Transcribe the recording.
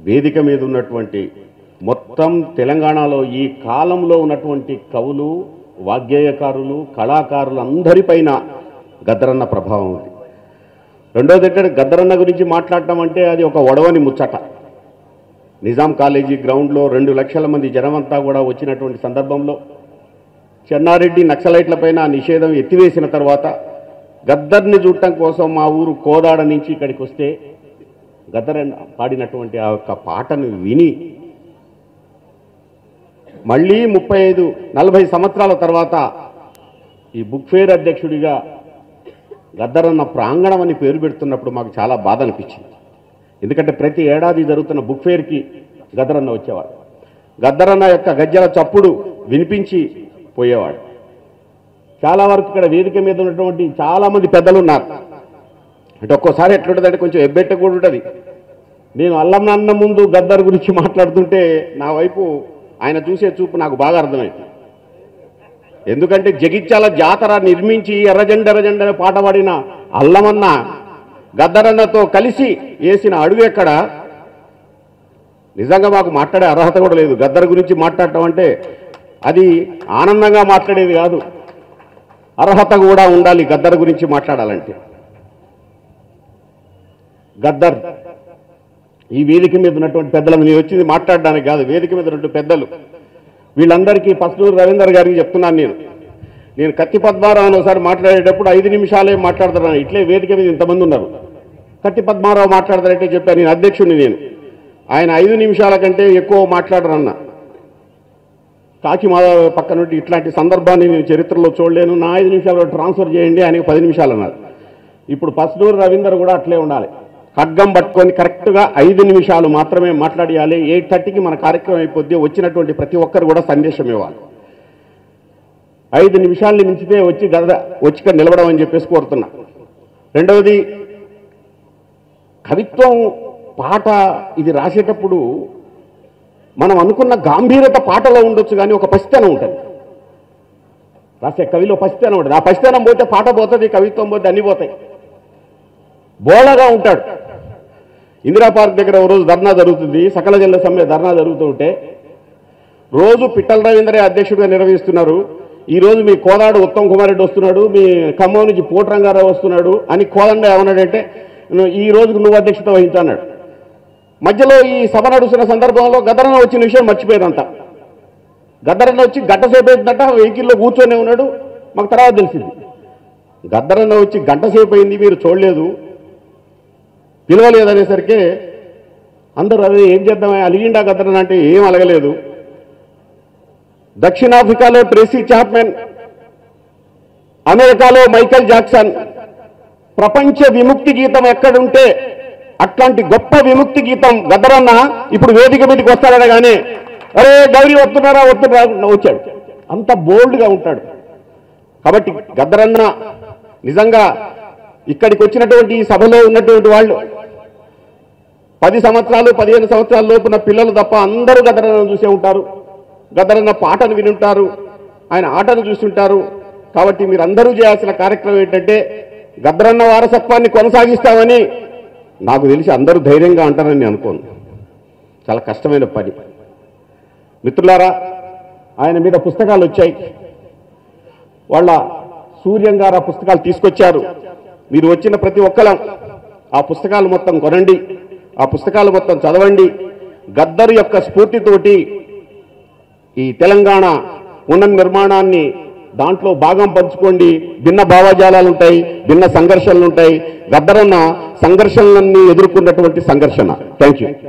వేదిక మీద ఉన్నటువంటి మొత్తం తెలంగాణలో ఈ కాలంలో ఉన్నటువంటి కవులు వాగ్గేయకారులు కళాకారులు అందరిపైన గద్దరన్న ప్రభావం ఉంది రెండోది ఏంటంటే గద్దరన్న గురించి మాట్లాడటం అంటే అది ఒక ఒడవని ముచ్చట నిజాం కాలేజీ గ్రౌండ్లో రెండు లక్షల మంది జనమంతా కూడా వచ్చినటువంటి సందర్భంలో చెన్నారెడ్డి నక్సలైట్లపైన నిషేధం ఎత్తివేసిన తర్వాత గద్దర్ని చూడటం కోసం మా ఊరు కోదాడ నుంచి ఇక్కడికి వస్తే గద్దరన్న పాడినటువంటి ఆ యొక్క పాటను విని మళ్ళీ ముప్పై ఐదు నలభై సంవత్సరాల తర్వాత ఈ బుక్ ఫేర్ అధ్యక్షుడిగా గద్దరన్న ప్రాంగణం అని పేరు పెడుతున్నప్పుడు మాకు చాలా బాధ అనిపించింది ఎందుకంటే ప్రతి ఏడాది జరుగుతున్న బుక్ ఫేర్కి గద్దరన్న వచ్చేవాడు గద్దరన్న యొక్క గజ్జల చప్పుడు వినిపించి పోయేవాడు చాలా వరకు ఇక్కడ వేదిక మీద ఉన్నటువంటి చాలా మంది పెద్దలు ఉన్నారు అంటే ఒక్కోసారి ఎట్లుంటుందంటే కొంచెం ఎబ్బెట్ట కూడా ఉంటుంది నేను అల్లం నాన్న ముందు గద్దర్ గురించి మాట్లాడుతుంటే నా వైపు ఆయన చూసే చూపు నాకు బాగా అర్థమైంది ఎందుకంటే జగిత్యాల జాతర నిర్మించి ఎర్రజెండ ఎర్రజెండ అనే పాట పాడిన అల్లమన్న గద్దరన్నతో కలిసి వేసిన అడుగు ఎక్కడ నిజంగా మాకు మాట్లాడే అర్హత కూడా లేదు గద్దర్ గురించి మాట్లాడటం అంటే అది ఆనందంగా మాట్లాడేది కాదు అర్హత కూడా ఉండాలి గద్దర్ గురించి మాట్లాడాలంటే గద్దర్ ఈ వేదిక మీద ఉన్నటువంటి పెద్దలు నేను వచ్చింది మాట్లాడడానికి కాదు వేదిక మీద ఉన్నటువంటి పెద్దలు వీళ్ళందరికీ పస్తూరు రవీందర్ గారికి చెప్తున్నాను నేను నేను కత్తి పద్మారావు అని ఒకసారి మాట్లాడేటప్పుడు ఐదు నిమిషాలే మాట్లాడుతున్నాను ఇట్లే వేదిక మీద ఇంతమంది ఉన్నారు కత్తి పద్మారావు మాట్లాడతారంటే చెప్పాను నేను అధ్యక్షుడిని నేను ఆయన ఐదు నిమిషాల కంటే ఎక్కువ మాట్లాడరన్న కాకి మాధవ పక్క నుండి ఇట్లాంటి సందర్భాన్ని నేను చరిత్రలో చూడలేను నా ఐదు నిమిషాలు ట్రాన్స్ఫర్ చేయండి ఆయనకి పది నిమిషాలు అన్నారు ఇప్పుడు పస్నూరు రవీందర్ కూడా అట్లే ఉండాలి ఖడ్గం పట్టుకొని కరెక్ట్గా ఐదు నిమిషాలు మాత్రమే మాట్లాడియాలి ఎయిట్ థర్టీకి మన కార్యక్రమం అయిపోద్ది వచ్చినటువంటి ప్రతి ఒక్కరు కూడా సందేశం ఇవ్వాలి ఐదు నిమిషాలని మించితే వచ్చి గద వచ్చి ఇక్కడ నిలబడం అని చెప్పేసి కోరుతున్నా రెండవది కవిత్వం పాట ఇది రాసేటప్పుడు మనం అనుకున్న గాంభీర్యత పాటలో ఉండొచ్చు కానీ ఒక పసితనం ఉంటుంది రాసే కవిలో పసితనం ఉంటుంది ఆ పసితనం పోతే పాట పోతుంది కవిత్వం పోతే అన్ని పోతాయి బోళగా ఉంటాడు ఇందిరా పార్క్ దగ్గర ఓ రోజు ధర్నా జరుగుతుంది సకల జిల్లా సమ్మె ధర్నా జరుగుతూ ఉంటే రోజు పిట్టల రవీంద్రే అధ్యక్షుడిగా నిర్వహిస్తున్నారు ఈ రోజు మీ కోదాడు ఉత్తమ్ కుమార్ రెడ్డి వస్తున్నాడు మీ ఖమ్మం నుంచి పోట్రంగారావు వస్తున్నాడు అని కోదండ ఏమన్నాడంటే "నువ్వు ఈ రోజుకు నువ్వు అధ్యక్షత వహించన్నాడు మధ్యలో ఈ సభ నడుస్తున్న సందర్భంలో గదరన్న వచ్చిన విషయం మర్చిపోయారంతా గద్దరన్న వచ్చి గంట సేపు అయిందట వెహికల్లో కూర్చొని ఉన్నాడు మాకు తర్వాత తెలిసింది గద్దరన్న వచ్చి గంట సేపు అయింది మీరు చూడలేదు పిలవలేదనేసరికి అందరూ అదే ఏం చేద్దామా అలిగిండా గద్దరన్న అంటే ఏం అలగలేదు దక్షిణాఫ్రికాలో ట్రేసీ చాప్మెన్ అమెరికాలో మైకేల్ జాక్సన్ ప్రపంచ విముక్తి గీతం ఎక్కడుంటే అట్లాంటి గొప్ప విముక్తి గీతం గద్దరన్న ఇప్పుడు వేదిక మీదకి వస్తాడనగానే అరే గౌరీ వస్తున్నారా వస్తున్నారా వచ్చాడు అంత బోల్డ్గా ఉంటాడు కాబట్టి గద్దరన్న నిజంగా ఇక్కడికి వచ్చినటువంటి ఈ సభలో ఉన్నటువంటి వాళ్ళు పది సంవత్సరాలు పదిహేను సంవత్సరాల లోపున పిల్లలు తప్ప అందరూ గద్దరన్న చూసే ఉంటారు గద్దరన్న పాటను వినుంటారు ఆయన ఆటను చూస్తుంటారు కాబట్టి మీరు అందరూ చేయాల్సిన కార్యక్రమం ఏంటంటే గద్దరన్న వారసత్వాన్ని కొనసాగిస్తామని నాకు తెలిసి అందరూ ధైర్యంగా అంటారని నేను అనుకోను చాలా కష్టమైన పని మిత్రులారా ఆయన మీద పుస్తకాలు వచ్చాయి వాళ్ళ సూర్యం గారు ఆ పుస్తకాలు తీసుకొచ్చారు మీరు వచ్చిన ప్రతి ఒక్కరం ఆ పుస్తకాలు మొత్తం కొనండి ఆ పుస్తకాలు మొత్తం చదవండి గద్దరు యొక్క స్ఫూర్తితోటి ఈ తెలంగాణ పునర్నిర్మాణాన్ని దాంట్లో భాగం పంచుకోండి భిన్న భావజాలాలు ఉంటాయి భిన్న సంఘర్షణలు ఉంటాయి గద్దరన్న సంఘర్షణలన్నీ ఎదుర్కొన్నటువంటి సంఘర్షణ థ్యాంక్ యూ